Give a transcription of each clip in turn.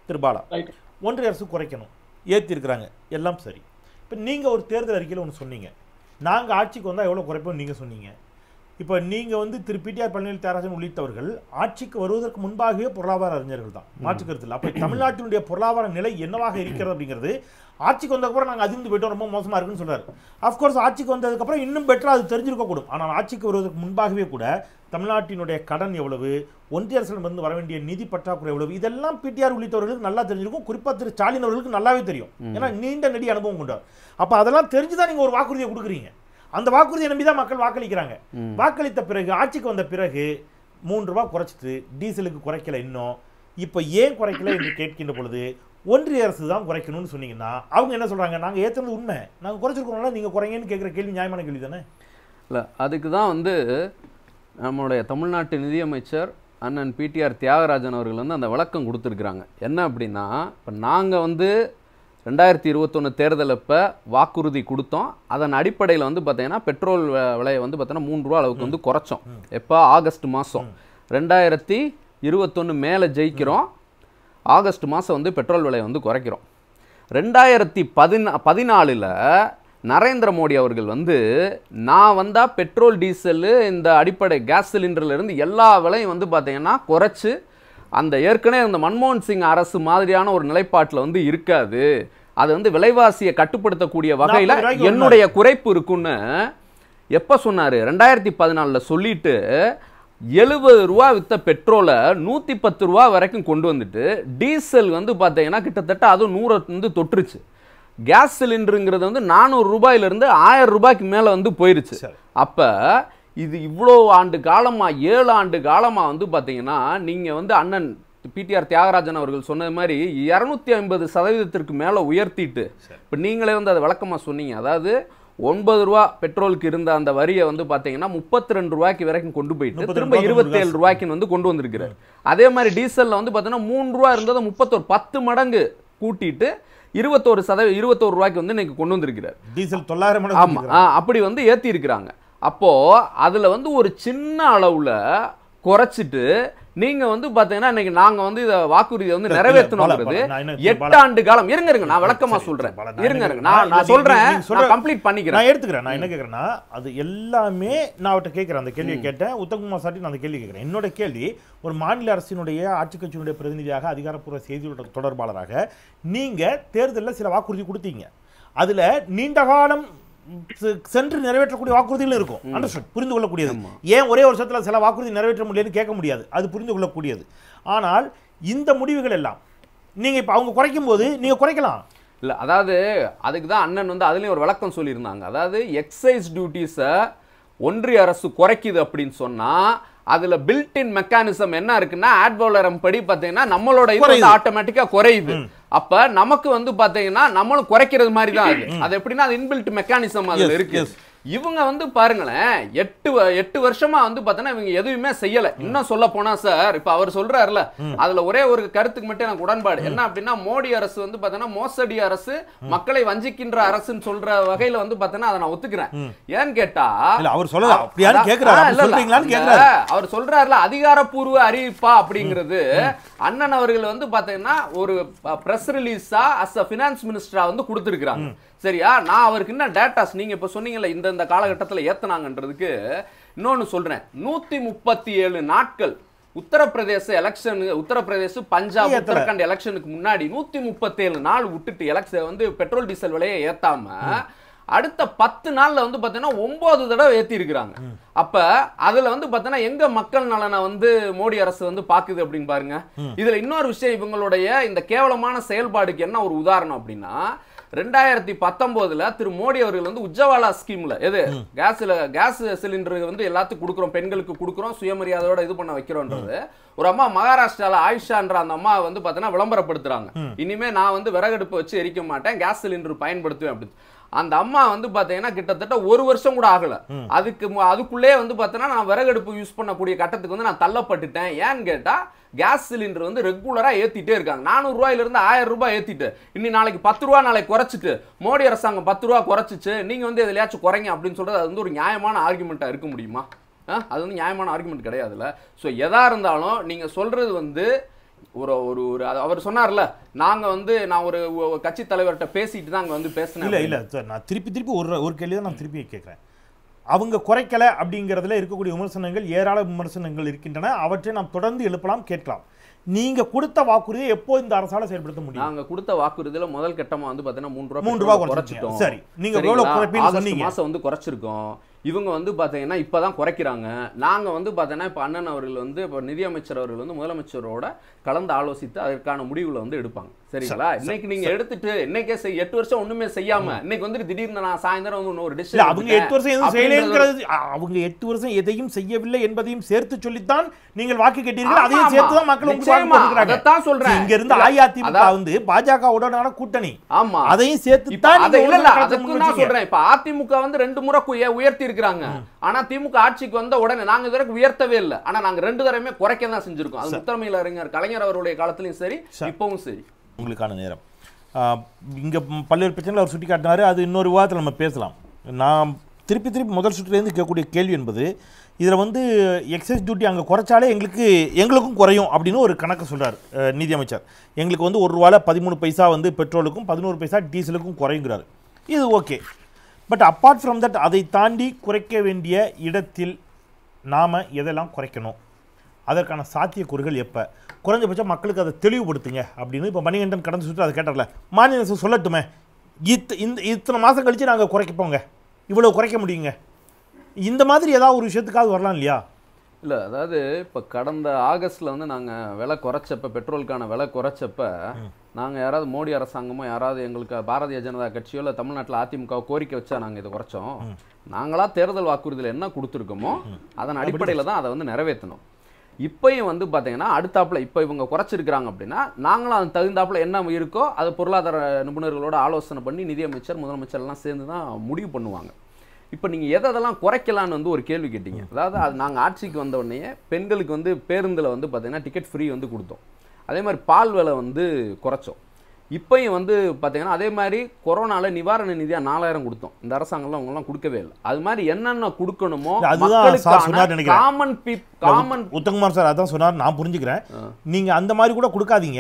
திரு Bala right ஒன்றிய அரசு குறைக்கணும் ஏற்றிருக்கிறாங்க எல்லாம் சரி இப்போ நீங்கள் ஒரு தேர்தல் அறிக்கையில் ஒன்று சொன்னீங்க நாங்கள் ஆட்சிக்கு வந்தால் எவ்வளோ குறைப்போம் நீங்கள் சொன்னீங்க இப்போ நீங்கள் வந்து திரு பிடிஆர் பழனிவேல் தியாகராஜன் உள்ளிட்டவர்கள் ஆட்சிக்கு வருவதற்கு முன்பாகவே பொருளாதார அறிஞர்கள் தான் மாற்று கருத்து இல்லை அப்போ தமிழ்நாட்டினுடைய பொருளாதார நிலை என்னவாக இருக்கிறது அப்படிங்கிறது ஆட்சிக்கு வந்ததுக்கப்புறம் நாங்கள் அதிர்ந்து போயிட்டோம் ரொம்ப மோசமாக இருக்குன்னு சொல்றாரு அஃப்கோர்ஸ் ஆட்சிக்கு வந்ததுக்கப்புறம் இன்னும் பெட்டராக அது தெரிஞ்சிருக்கக்கூடும் ஆனால் ஆட்சிக்கு வருவதற்கு முன்பாகவே கூட தமிழ்நாட்டினுடைய கடன் எவ்வளவு ஒன்றிய அரசிடமிருந்து வர வேண்டிய நிதி பற்றாக்குறை எவ்வளவு இதெல்லாம் பிடிஆர் உள்ளிட்டவர்களுக்கு நல்லா தெரிஞ்சிருக்கும் குறிப்பாக திரு ஸ்டாலின் அவர்களுக்கு நல்லாவே தெரியும் ஏன்னா நீண்ட நெடி அனுபவம் கொண்டவர் அப்போ அதெல்லாம் தெரிஞ்சு தான் நீங்கள் ஒரு வாக்குறுதியை கொடுக்குறீங்க அந்த வாக்குறுதியை நம்பி தான் மக்கள் வாக்களிக்கிறாங்க வாக்களித்த பிறகு ஆட்சிக்கு வந்த பிறகு மூன்று ரூபாய் குறைச்சிட்டு டீசலுக்கு குறைக்கல இன்னும் இப்போ ஏன் குறைக்கல என்று கேட்கின்ற பொழுது ஒன்றிய அரசு தான் குறைக்கணும்னு சொன்னீங்கன்னா அவங்க என்ன சொல்றாங்க நாங்க ஏத்துறது உண்மை நாங்க குறைச்சிருக்கோம்ல நீங்க குறைங்கன்னு கேட்குற கேள்வி நியாயமான கேள்வி தானே இல்லை அதுக்கு தான் வந்து நம்மளுடைய தமிழ்நாட்டு நிதியமைச்சர் அண்ணன் பிடிஆர் தியாகராஜன் அவர்கள் வந்து அந்த விளக்கம் கொடுத்துருக்குறாங்க என்ன அப்படின்னா இப்போ நாங்கள் வந்து ரெண்டாயிரத்தி இருபத்தொன்று தேர்தல் அப்போ வாக்குறுதி கொடுத்தோம் அதன் அடிப்படையில் வந்து பார்த்தீங்கன்னா பெட்ரோல் வ- விலையை வந்து பார்த்தீங்கன்னா மூணு ரூபா அளவுக்கு வந்து குறைச்சோம் எப்போ ஆகஸ்ட் மாதம் ரெண்டாயிரத்தி இருபத்தொன்று மேலே ஜெயிக்கிறோம் ஆகஸ்ட் மாதம் வந்து பெட்ரோல் விலையை வந்து குறைக்கிறோம் ரெண்டாயிரத்தி பதினா பதினாலில் நரேந்திர மோடி அவர்கள் வந்து நான் வந்தால் பெட்ரோல் டீசலு இந்த அடிப்படை கேஸ் சிலிண்டர்ல இருந்து எல்லா விலையும் வந்து பார்த்தீங்கன்னா குறைச்சு அந்த ஏற்கனவே அந்த மன்மோகன் சிங் அரசு மாதிரியான ஒரு நிலைப்பாட்டில் வந்து இருக்காது அது வந்து விலைவாசியை கட்டுப்படுத்தக்கூடிய வகையில் நாற்பது ரூபாய்க்கு என்னுடைய குறைப்பு இருக்குன்னு எப்போ சொன்னார் ரெண்டாயிரத்தி பதினாலில் சொல்லிட்டு எழுபது ரூபா வித்த பெட்ரோலை நூற்றி பத்து ரூபா வரைக்கும் கொண்டு வந்துட்டு டீசல் வந்து பார்த்தீங்கன்னா கிட்டத்தட்ட அதுவும் நூறை வந்து தொட்டுருச்சு கேஸ் சிலிண்டருங்கிறது வந்து நானூறு ரூபாயிலிருந்து ஆயிரம் ரூபாய்க்கு மேலே வந்து போயிருச்சு சரி. அப்போ இது இவ்வளோ ஆண்டு காலமாக ஏழு ஆண்டு காலமாக வந்து பார்த்தீங்கன்னா நீங்கள் வந்து அண்ணன் பிடிஆர் தியாகராஜன் அவர்கள் சொன்னது மாதிரி இரநூத்தி ஐம்பது சதவீதத்திற்கு மேலே உயர்த்திட்டு இப்போ நீங்களே வந்து அதை விளக்கமாக சொன்னீங்க அதாவது ஒன்பது ரூபா பெட்ரோலுக்கு இருந்த அந்த வரியை வந்து பார்த்தீங்கன்னா முப்பத்தி ரெண்டு ரூபாய்க்கு வரைக்கும் கொண்டு போயிட்டு 32 திரும்ப ரூபாய் இருபத்தேழு ரூபாய்க்கு வந்து கொண்டு வந்திருக்கிறார் அதே மாதிரி டீசலில் வந்து பார்த்தீங்கன்னா மூணு ரூபா இருந்ததை முப்பத்தொரு பத்து மடங்கு கூட்டிட்டு இருபத்தோரு சதவீதம் இருபத்தோரு ரூபாய்க்கு வந்து இன்னைக்கு கொண்டு வந்திருக்கிறார் டீசல் தொள்ளாயிரம் ஆமா மடங்கு ஆ, அப்படி வந்து ஏத்தி இருக்கிறாங்க அப்போ அதுல வந்து ஒரு சின்ன அளவுல குறைச்சிட்டு நீங்க வந்து பாத்தீங்கன்னா இன்னைக்கு நாங்க வந்து இத வாக்குறுதியை வந்து இல்ல, நிறைவேற்றணுங்கிறது பாலா, நான் என்ன- எட்டு ஆண்டு காலம் இருங்க இருங்க நான் விளக்கமா சரி, சொல்றேன் பாலா, நான் இருங்க என்ன- இருங்க நான் இல்ல, நான் நீங்க- சொல்றேன் நீங்க சொல்ற- நான் கம்ப்ளீட் பண்ணிக்கிறேன் நான் எடுத்துக்கிறேன் நான் என்ன கேட்குறேன்னா அது எல்லாமே நான் அவர்கிட்ட கேட்குறேன் அந்த கேள்வியை கேட்டேன் உத்தமகுமார் சாட்டி நான் அந்த கேள்வி கேட்குறேன் என்னோட கேள்வி ஒரு மாநில அரசினுடைய ஆட்சி கட்சியினுடைய பிரதிநிதியாக அதிகாரப்பூர்வ செய்தி தொடர்- தொடர்பாளராக நீங்க தேர்தலில் சில வாக்குறுதி கொடுத்தீங்க அதுல நீண்ட காலம் செ- சென்று நிறைவேற்றக்கூடிய வாக்குறுதிகளும் இருக்கும் அண்டர்ஸ்டாண்ட் புரிந்து கொள்ளக்கூடியது ஏன் ஒரே வருஷத்துல சில வாக்குறுதி நிறைவேற்ற முடியலன்னு கேட்க முடியாது அது புரிந்து கொள்ளக்கூடியது ஆனால் இந்த முடிவுகள் எல்லாம் நீங்க இப்ப அவங்க குறைக்கும் போது நீங்க குறைக்கலாம் இல்ல அதாவது அதுக்கு தான் அண்ணன் வந்து அதுலயும் ஒரு விளக்கம் சொல்லியிருந்தாங்க அதாவது எக்ஸைஸ் டியூட்டிஸை ஒன்றிய அரசு குறைக்குது அப்படின்னு சொன்னா அதுல பில்ட் இன் மெக்கானிசம் என்ன இருக்குன்னா ஆட்வோலரம் படி பாத்தீங்கன்னா நம்மளோட இது வந்து குறையுது. ஆட்டோமேட்டிக்கா குறையுது அப்ப நமக்கு வந்து பாத்தீங்கன்னா நம்மளும் குறைக்கிறது மாதிரி தான் அது அது எப்படின்னா அது இன்பில்ட் மெக்கானிசம் அதுல Yes, இருக்கு yes. இவங்க வந்து பாருங்களேன் எட்டு வ- எட்டு வருஷமா வந்து பார்த்தோன்னா இவங்க எதுவுமே செய்யல இன்னும் சொல்ல போனா சார் இப்ப அவர் சொல்றாருல அதுல ஒரே ஒரு கருத்துக்கு மட்டும் எனக்கு உடன்பாடு என்ன அப்படின்னா மோடி அரசு வந்து பார்த்தோன்னா மோசடி அரசு மக்களை வஞ்சிக்கின்ற அரசுன்னு சொல்ற வகையில வந்து பார்த்தோன்னா அதை நான் ஒத்துக்கிறேன் ஏன்னு கேட்டா இல்ல, அவர் சொல்லல. அப்படியான்னு அதான், கேக்குறாரு. ஆ, அப்படி இல்ல, இல்ல. சொல்றீங்களான்னு அந்த கேக்குறாரு. அவர் சொல்றாருல அதிகாரப்பூர்வ அறிவிப்பா அப்படிங்கிறது அண்ணன் அவர்கள் வந்து பாத்தீங்கன்னா ஒரு பிரஸ் ரிலீஸா அஸ் அ பினான்ஸ் மினிஸ்டரா வந்து கொடுத்திருக்காங்க சரியா நான் அவருக்கு என்ன டேட்டாஸ் நீங்க இப்ப சொன்னீங்கல்ல இந்த இந்த காலகட்டத்துல ஏத்துனாங்கன்றதுக்கு இன்னொன்னு சொல்றேன் நூத்தி முப்பத்தி ஏழு நாட்கள் உத்தரப்பிரதேச எலெக்ஷன் உத்தரப்பிரதேச பஞ்சாப் ஏத்தல. உத்தரகாண்ட் எலெக்ஷனுக்கு முன்னாடி நூத்தி முப்பத்தேழு நாள் விட்டுட்டு எலெக்ஷன் வந்து பெட்ரோல் டீசல் விலையை ஏத்தாம அடுத்த பத்து நாள்ல வந்து பாத்தீங்கன்னா ஒன்பது தடவை ஏத்தி இருக்கிறாங்க அப்ப அதுல வந்து பாத்தீங்கன்னா எங்க மக்கள் நலனை வந்து மோடி அரசு வந்து பாக்குது அப்படின்னு பாருங்க இதுல இன்னொரு விஷயம் இவங்களுடைய இந்த கேவலமான செயல்பாடுக்கு என்ன ஒரு உதாரணம் அப்படின்னா ரெண்டாயிரத்தி பத்தொன்பதுல திரு மோடி அவர்கள் வந்து உஜ்ஜவாலா ஸ்கீம்ல எது கேஸ்ல கேஸ் சிலிண்டர் வந்து எல்லாத்துக்கும் கொடுக்குறோம் பெண்களுக்கு கொடுக்குறோம் சுயமரியாதையோட இது பண்ண வைக்கிறோன்றது ஒரு அம்மா மகாராஷ்டிரால ஆயிஷான்ற அந்த அம்மா வந்து பார்த்தீங்கன்னா விளம்பரப்படுத்துறாங்க இனிமே நான் வந்து விறகடுப்பு வச்சு எரிக்க மாட்டேன் கேஸ் சிலிண்டர் பயன்படுத்துவேன் அப்படி அந்த அம்மா வந்து பாத்தீங்கன்னா கிட்டத்தட்ட ஒரு வருஷம் கூட ஆகல அதுக்கு மு- அதுக்குள்ளே வந்து பார்த்தீங்கன்னா நான் விறகடுப்பு யூஸ் பண்ணக்கூடிய கட்டத்துக்கு வந்து நான் தள்ளப்பட்டுட்டேன் ஏன்னு கேட்டா கேஸ் சிலிண்டர் வந்து ரெகுலரா ஏத்திட்டே இருக்காங்க நானூறு ரூபாயில இருந்து ஆயிரம் ரூபாய் ஏத்திட்டு இன்னி நாளைக்கு பத்து ரூபா நாளைக்கு குறைச்சிட்டு மோடி அரசாங்கம் பத்து ரூபா குறைச்சிச்சு நீங்க வந்து எதுலயாச்சும் குறைங்க அப்படின்னு சொல்றது அது வந்து ஒரு நியாயமான ஆர்குமெண்ட்டா இருக்க முடியுமா ஆ? அது வந்து நியாயமான ஆர்குமெண்ட் கிடையாதுல்ல ஸோ எதா இருந்தாலும் நீங்க சொல்றது வந்து ஒரு ஒரு ஒரு அது அவர் சொன்னார்ல நாங்க வந்து நான் ஒரு ஒரு கட்சி தலைவர்கிட்ட பேசிட்டு தான் அங்க வந்து பேசினேன் இல்ல இல்ல சார் நான் திருப்பி திருப்பி ஒரு ஒரு கேள்வி தான் நான் திருப்பி கேட்குறேன் அவங்க குறைக்கல அப்படிங்கிறதுல இருக்கக்கூடிய விமர்சனங்கள் ஏராள விமர்சனங்கள் இருக்கின்றன அவற்றை நாம் தொடர்ந்து எழுப்பலாம் கேட்கலாம் நீங்க கொடுத்த வாக்குறுதியை எப்போ இந்த அரசால செயல்படுத்த முடியும் நாங்க கொடுத்த வாக்குறுதியில முதல் கட்டமா வந்து பாத்தீங்கன்னா மூன்று ரூபாய் மூன்று ரூபாய் பெட்ரோல் குறைச்சிட்டோம். குறைச்சிட்டோம் சரி. நீங்க சரிங்களா? எவ்வளவு குறைப்பீங்கன்னு ஆகஸ்ட் சொன்னீங்க. மாசம் வந்து குறைச்சிருக்கோம் இவங்க வந்து பாத்தீங்கன்னா இப்பதான் குறைக்கிறாங்க நாங்க வந்து பாத்தீங்கன்னா இப்ப அண்ணன் அவர்கள் வந்து இப்ப நிதியமைச்சர் அவர்கள் வந்து முதலமைச்சரோட கலந்து ஆலோசித்து அதற்கான முடிவுகளை வந்து எடுப்பாங்க சரிங்களா இன்னைக்கு நீங்க எடுத்துட்டு இன்னைக்கே செய் எட்டு வருஷம் ஒண்ணுமே செய்யாம இன்னைக்கு வந்து திடீர்னு நான் சாயந்தரம் வந்து இன்னொரு டிஷ் இல்ல அவங்க எட்டு வருஷம் எதுவும் செய்யலைங்கிறது அ- அவங்க எட்டு வருஷம் எதையும் செய்யவில்லை என்பதையும் சேர்த்து சொல்லித்தான் நீங்கள் வாக்கு கேட்டீர்கள் ஆமா, அதையும் ஆமா. சேர்த்து தான் மக்கள் உங்களுக்கு வாக்கு நிச்சயமா, போட்டுக்கிறாங்க அதைத்தான் சொல்றேன். இங்க இருந்து இல்ல, அஇஅதிமுக அதான் வந்து பாஜகவுடனான கூட்டணி ஆமா அதையும் சேர்த்து இப்ப தான் அதை நீங்க இல்ல இல்ல ஒழுங்கா அதுக்கும் முன் நான் வச்சீங்க. சொல்றேன் இப்ப அதிமுக வந்து ரெண்டு முறை குய- உயர்த்தி இருக்காங்க ஆனா திமுக ஆட்சிக்கு வந்த உடனே நாங்க இது வரைக்கும் உயர்த்தவே இல்ல ஆனா நாங்க ரெண்டு தடவையுமே குறைக்க தான் செஞ்சிருக்கோம் அது முத்தமிழ் அறிஞர் கலைஞர் அவருடைய காலத்திலயும் சரி இப்பவும் சரி உங்களுக்கான நேரம் ஆஹ், இங்க ம், பல்வேறு பிரச்சனைகள் அவர் சுட்டி காட்டினாரு அது இன்னொரு விவாதத்தில் நம்ம பேசலாம் நான் திருப்பி திருப்பி முதல் சுற்றுலேருந்து கேட்கக்கூடிய கேள்வி என்பது இதில் வந்து எக்ஸைஸ் டியூட்டி அங்கே குறைச்சாலே எங்களுக்கு எங்களுக்கும் குறையும் அப்படின்னு ஒரு கணக்கு சொல்றார் அஹ், நிதியமைச்சர் எங்களுக்கு வந்து ஒரு ரூபால பதிமூணு பைசா வந்து பெட்ரோலுக்கும் பதினோரு பைசா டீசலுக்கும் குறையுங்கிறாரு இது okay but apart from that அதை தாண்டி குறைக்க வேண்டிய இடத்தில் நாம் எதெல்லாம் குறைக்கணும் அதற்கான சாத்தியக்கூறுகள் எப்போ குறைஞ்சபட்சம் மக்களுக்கு அதை தெளிவுபடுத்துங்க அப்படின்னு இப்போ மணிகண்டன் கடந்து சுற்று அதை கேட்டார்ல மாநில அரசு சொல்லட்டுமே இத் இந்த இத்தனை மாதம் கழித்து நாங்கள் குறைக்கப்போங்க இவ்வளோ குறைக்க முடியுங்க இந்த மாதிரி ஏதாவது ஒரு விஷயத்துக்காவது வரலாம் இல்லையா இல்ல அதாவது இப்ப கடந்த ஆகஸ்ட்ல வந்து நாங்க விலை குறைச்சப்ப பெட்ரோலுக்கான விலை குறைச்சப்ப நாங்க யாராவது மோடி அரசாங்கமோ யாராவது எங்களுக்கு பாரதிய ஜனதா கட்சியோ இல்ல தமிழ்நாட்டுல அதிமுக கோரிக்கை வச்சா நாங்க இதை குறைச்சோம் நாங்களா தேர்தல் வாக்குறுதியில் என்ன கொடுத்துருக்கோமோ அதன் அடிப்படையில தான் அதை வந்து நிறைவேற்றணும் இப்பயும் வந்து பாத்தீங்கன்னா அடுத்தாப்புல இப்போ இவங்க குறைச்சிருக்கிறாங்க அப்படின்னா நாங்களும் அது தகுந்தாப்புல என்ன இருக்கோ அது பொருளாதார நிபுணர்களோட ஆலோசனை பண்ணி நிதியமைச்சர் முதலமைச்சர் எல்லாம் சேர்ந்து தான் முடிவு பண்ணுவாங்க இப்போ நீங்கள் எதை எதெல்லாம் குறைக்கலான்னு வந்து ஒரு கேள்வி கேட்டீங்க அதாவது அது நாங்கள் ஆட்சிக்கு வந்த உடனே பெண்களுக்கு வந்து பேருந்தில் வந்து பார்த்தீங்கன்னா டிக்கெட் ஃப்ரீ வந்து கொடுத்தோம் அதே மாதிரி பால் விலை வந்து குறைச்சோம் இப்பயும் வந்து பார்த்தீங்கன்னா அதே மாதிரி கொரோனால நிவாரண நிதியாக நாலாயிரம் கொடுத்தோம் இந்த அரசாங்கம்லாம் அவங்கலாம் கொடுக்கவே இல்லை அது மாதிரி என்னென்ன கொடுக்கணுமோ இல்ல, அதுதான் சார் சொன்னார் நினைக்கிறேன். காமன் பீப் காமன் உத்தமகுமார் சார் அதான் சொன்னார் நான் புரிஞ்சுக்கிறேன் நீங்கள் அந்த மாதிரி கூட கொடுக்காதீங்க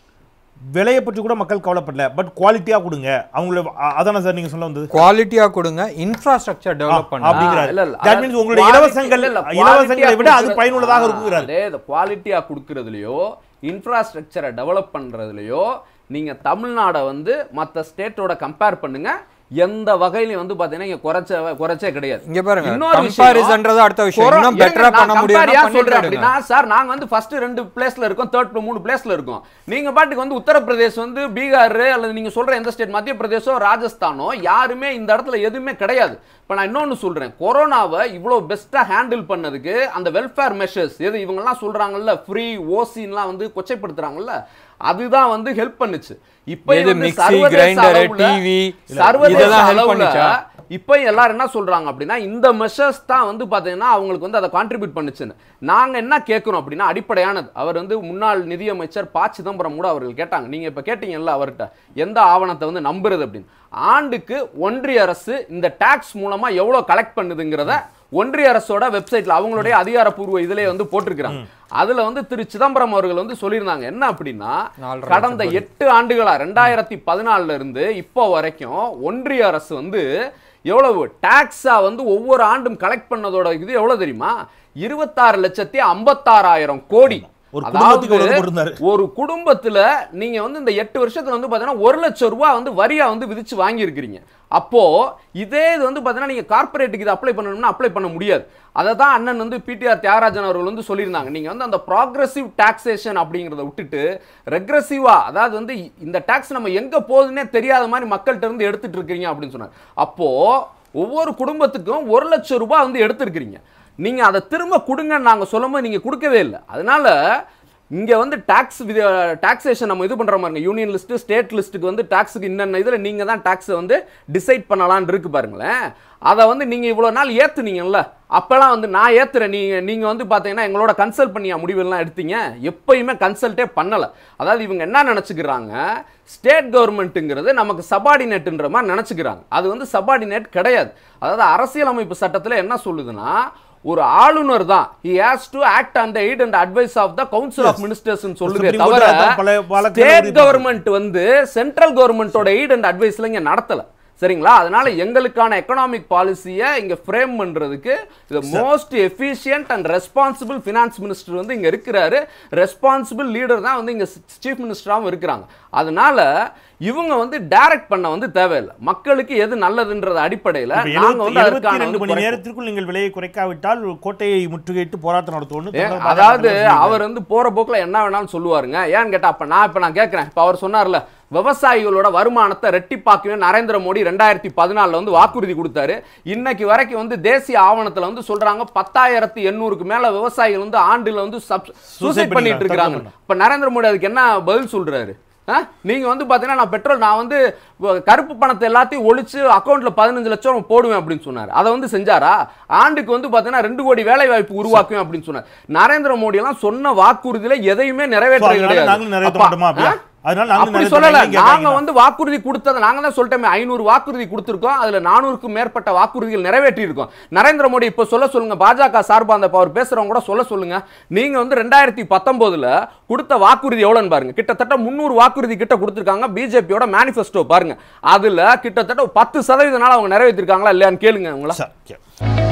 விலையை பற்றி கூட மக்கள் கவலைப்படல பட் குவாலிட்டியாக கொடுங்க அவங்கள அ- அதானே சார் நீங்கள் சொல்ல வந்தது குவாலிட்டியா கொடுங்க இன்ஃப்ராஸ்ட்ரக்சர் டெவலப் பண்ணுங்க அப்படிங்கிறாரு இல்ல, இல்ல. That அதாவது means உங்களுடைய quality- இலவசங்கள் இல்ல, இல்ல, இலவசங்களை quality-ஆ விட அது கொடுக்குறது- பயனுள்ளதாக ஆ, இருக்குங்கிறாரு அதே இது குவாலிட்டியா கொடுக்கறதுலயோ இன்ஃப்ராஸ்ட்ரக்சரை டெவலப் பண்றதுலயோ நீங்க தமிழ்நாடை வந்து மத்த ஸ்டேட்டோட கம்பேர் பண்ணுங்க எந்த வகையிலயும் வந்து பாத்தீங்கன்னா இங்க குறைச்ச குறைச்சே கிடையாது இங்க பாருங்க இன்னொரு விஷயம், கம்பாரிசன்றது அடுத்த விஷயம் கொரோ- இன்னும் ஏங்க, பெட்டரா நான் பண்ண compare முடியும் ஏன் சொல்றேன் அப்படின்னா சார் நாங்க வந்து ஃபர்ஸ்ட் ரெண்டு பிளேஸ்ல இருக்கோம் தேர்ட் மூணு பிளேஸ்ல இருக்கோம் நீங்க பாட்டுக்கு வந்து உத்தரப்பிரதேஷ் வந்து பீகார் அல்லது நீங்க சொல்ற எந்த ஸ்டேட் மத்திய பிரதேசோ ராஜஸ்தானோ யாருமே இந்த இடத்துல எதுவுமே கிடையாது இப்ப நான் இன்னொன்னு சொல்றேன் கொரோனாவை இவ்வளவு பெஸ்டா ஹேண்டில் பண்ணதுக்கு அந்த வெல்ஃபேர் மெஷர்ஸ் எது இவங்கெல்லாம் சொல்றாங்கல்ல ஃப்ரீ ஓசின்லாம் வந்து கொச்சைப்படுத்துறாங்கல்ல அதுதான் வந்து ஹெல்ப் பண்ணுச்சு இப்போ எது வந்து mixie, சர்வதேச grinder, அளவுல TV, சர்வதேச இதெல்லாம் help அளவுல பண்ணுச்சா? இப்போ எல்லாரும் என்ன சொல்றாங்க அப்படின்னா இந்த மெஷர்ஸ் தான் வந்து பாத்தீங்கன்னா அவங்களுக்கு வந்து அதை கான்ட்ரிபியூட் பண்ணுச்சுன்னு நாங்க என்ன கேட்கிறோம் அப்படின்னா அடிப்படையானது அவர் வந்து முன்னாள் நிதியமைச்சர் ப சிதம்பரம் கூட அவர்கள் கேட்டாங்க நீங்க இப்ப கேட்டீங்கல்ல அவர்கிட்ட எந்த ஆவணத்தை வந்து நம்புறது அப்படின்னு ஆண்டுக்கு ஒன்றிய அரசு இந்த டாக்ஸ் மூலமா எவ்வளவு கலெக்ட் பண்ணுதுங்கிறத ஒன்றிய அரசோட வெப்சைட்ல அவங்களுடைய அதிகாரப்பூர்வ இதுலயே வந்து போட்டிருக்கிறாங்க அதுல வந்து திரு சிதம்பரம் அவர்கள் வந்து சொல்லியிருந்தாங்க என்ன அப்படின்னா நாலரை கடந்த எட்டு ஆண்டுகளா ரெண்டாயிரத்தி பதினாலுல இருந்து இப்போ வரைக்கும் ஒன்றிய அரசு வந்து எவ்வளவு டாக்ஸா வந்து ஒவ்வொரு ஆண்டும் கலெக்ட் பண்ணதோட இது எவ்வளவு தெரியுமா இருபத்தாறு லட்சத்தி ஐம்பத்தாறாயிரம் கோடி ஒரு குடும்பத்துக்கு அதாவது எவ்வளவு போட்டிருந்தாரு? ஒரு குடும்பத்துல நீங்க வந்து இந்த எட்டு வருஷத்துல வந்து பாத்தீங்கன்னா ஒரு லட்சம் ரூபாய் வந்து வரியா வந்து விதிச்சு வாங்கியிருக்கிறீங்க அப்போ இதே இது வந்து பாத்தீங்கன்னா நீங்க கார்ப்பரேட்டுக்கு இது அப்ளை பண்ணணும்னா அப்ளை பண்ண முடியாது அதை தான் அண்ணன் வந்து பிடிஆர் தியாகராஜன் அவர்கள் வந்து சொல்லியிருந்தாங்க நீங்க வந்து அந்த ப்ராக்ரஸிவ் டாக்ஸேஷன் அப்படிங்கிறத விட்டுட்டு ரெக்ரஸிவா அதாவது வந்து இந்த டாக்ஸ் நம்ம எங்க போகுதுன்னே தெரியாத மாதிரி மக்கள்கிட்ட இருந்து எடுத்துட்டு இருக்கீங்க அப்படின்னு சொன்னார் அப்போ ஒவ்வொரு குடும்பத்துக்கும் ஒரு லட்சம் ரூபாய் வந்து எடுத்திருக்கிறீங்க நீங்க அதை திரும்ப கொடுங்கன்னு நாங்க சொல்லும்போது நீங்க கொடுக்கவே இல்லை அதனால இங்க வந்து டாக்ஸ் டாக்ஸேஷன் நம்ம இது பண்ற மாதிரி யூனியன் லிஸ்ட் ஸ்டேட் லிஸ்ட்டுக்கு வந்து டாக்ஸுக்கு இன்னென்ன இதுல நீங்க தான் டாக்ஸை வந்து டிசைட் பண்ணலாம்னு இருக்கு பாருங்களேன் அதை வந்து நீங்க இவ்வளவு நாள் ஏத்துனீங்கல்ல அப்பெல்லாம் வந்து நான் ஏத்துறேன் நீங்க நீங்க வந்து பாத்தீங்கன்னா எங்களோட கன்சல்ட் பண்ணியா முடிவெல்லாம் எடுத்தீங்க எப்பயுமே கன்சல்ட்டே பண்ணல அதாவது இவங்க என்ன நினைச்சுக்கிறாங்க ஸ்டேட் கவர்மெண்ட்டுங்கிறது நமக்கு சபார்டினேட்ன்ற மாதிரி நினைச்சுக்கிறாங்க அது வந்து சபார்டினேட் கிடையாது அதாவது அரசியலமைப்பு சட்டத்துல என்ன சொல்லுதுன்னா ஒரு ஆளுநர் தான் he has to act on the aid and advice of the council of ministers சொல்லுதே Supreme தவிர Court அதான் பல வழக்குகள் ஸ்டேட் உறுதி கவர்மெண்ட் வந்து சென்ட்ரல் கவர்மெண்டோட எய்ட் அண்ட் அட்வைஸ்ல இங்க நடத்தல சரிங்களா அதனால எங்களுக்கான எக்கனாமிக் பாலிசியை இங்க ஃப்ரேம் பண்றதுக்கு இது most efficient and responsible finance minister வந்து இங்க இருக்கிறாரு ரெஸ்பான்சிபிள் லீடர் தான் வந்து இங்க சீஃப் மினிஸ்டராகவும் இருக்கிறாங்க அதனால இவங்க வந்து டைரக்ட் பண்ண வந்து தேவையில்லை மக்களுக்கு எது நல்லதுன்றது அடிப்படையில இப்ப நாங்க வந்து 72 அதற்கான ரெண்டு வந்து மணி குறைப்போம். நேரத்திற்குள் நீங்கள் விலையை குறைக்காவிட்டால் கோட்டையை முற்றுகையிட்டு போராட்டம் நடத்துவோம்னு ஏன், தமிழக அதாவது பாஜக தலைவர் அவர் வந்து போற போக்குல என்ன வேணாலும் சொல்லுவாருங்க ஏன்னு கேட்டா அப்ப நான் இப்ப நான் கேட்கிறேன் இப்ப அவர் சொன்னார்ல விவசாயிகளோட வருமானத்தை ரெட்டிப்பாக்குவேன் நரேந்திர மோடி ரெண்டாயிரத்தி பதினாலுல வந்து வாக்குறுதி கொடுத்தாரு இன்னைக்கு வரைக்கும் வந்து தேசிய ஆவணத்துல வந்து சொல்றாங்க பத்தாயிரத்தி எண்ணூறுக்கு மேல விவசாயிகள் வந்து ஆண்டுல வந்து சூசைட் பண்ணிட்டு இருக்காங்க தற்கொலை இப்ப நரேந்திர மோடி அதுக்கு என்ன பதில் சொல்றாரு ஆ? நீங்க வந்து பாத்தீங்கன்னா நான் பெட்ரோல் நான் வந்து வ- கருப்பு பணத்தை எல்லாத்தையும் ஒழிச்சு அக்கௌண்ட்ல பதினஞ்சு லட்சம் போடுவேன் அப்படின்னு சொன்னார் அதை வந்து செஞ்சாரா ஆண்டுக்கு வந்து பாத்தீங்கன்னா ரெண்டு கோடி வேலை வாய்ப்பு உருவாக்குவேன் அப்படின்னு சொன்னார் நரேந்திர மோடி எல்லாம் சொன்ன வாக்குறுதியில எதையுமே So, நிறைவேற்ற அதனால கிடையாது நாங்களும் நிறைவேற்ற அப்பா, மாட்டோமா அப்படியா? ஆ? அதனால நாங்களும் அப்படி நிறைவேற்ற சொல்லல மாட்டோம். நாங்க கேட்கறீங்க. வந்து வாக்குறுதி கொடுத்தது நாங்க தான் சொல்லிட்டோமே ஐநூறு வாக்குறுதி கொடுத்திருக்கோம் அதுல நானூறுக்கும் மேற்பட்ட வாக்குறுதிகள் நிறைவேற்றி இருக்கோம் நரேந்திர மோடி இப்ப சொல்ல சொல்லுங்க பாஜக சார்பா அந்த இப்ப அவர் பேசுறவங்க கூட சொல்ல சொல்லுங்க நீங்க வந்து ரெண்டாயிரத்தி பத்தொன்பதுல கொடுத்த வாக்குறுதி எவ்வளவுன்னு பாருங்க கிட்டத்தட்ட முந்நூறு வாக்குறுதி கிட்ட கொடுத்திருக்காங்க பிஜேபியோட மேனிஃபெஸ்டோ பாருங்க அதுல கிட்டத்தட்ட பத்து சதவீத நாள் அவங்க நிறைவேற்றிருக்காங்களா இல்லையான்னு கேளுங்க உங்களா சரி, okay.